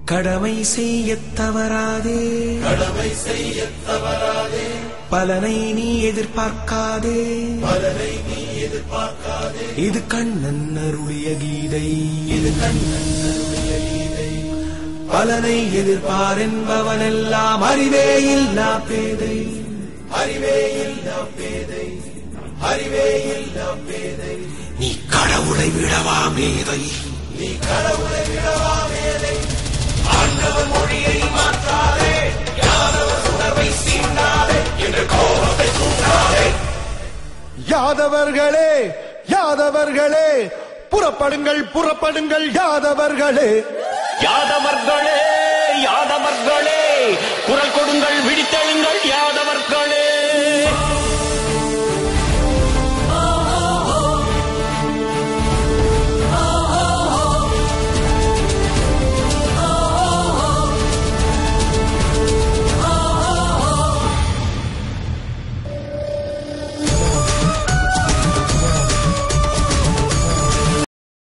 கடமை செய்யத் தவறாதே கடமை செய்ய தவறாதே பலனை நீ எதிர்பார்க்காதே பலனை நீ எதிர்பார்க்காதே இது கண்ணன் அருளிய கீதை இது கண்ணன் அருளிய கீதை பலனை எதிர்பார் என்பவனெல்லாம் அறிவே இல்லா பேதை அறிவே இல்லா பேதை அறிவே இல்லா பேதை நீ கடவுளை விடவா மேதை நீ கடவுளை விடவா மேதை ஆண்டவன் மொழியை மாற்றாதே யாதவர் உணர்வை சீண்டாதே என்று கோபத்தை தூண்டாதே யாதவர்களே யாதவர்களே புறப்படுங்கள் புறப்படுங்கள் யாதவர்களே யாதவர்களே யாதவர்களே குரல் கொடுங்கள் விழித்தெழுங்கள் யாதவர்களே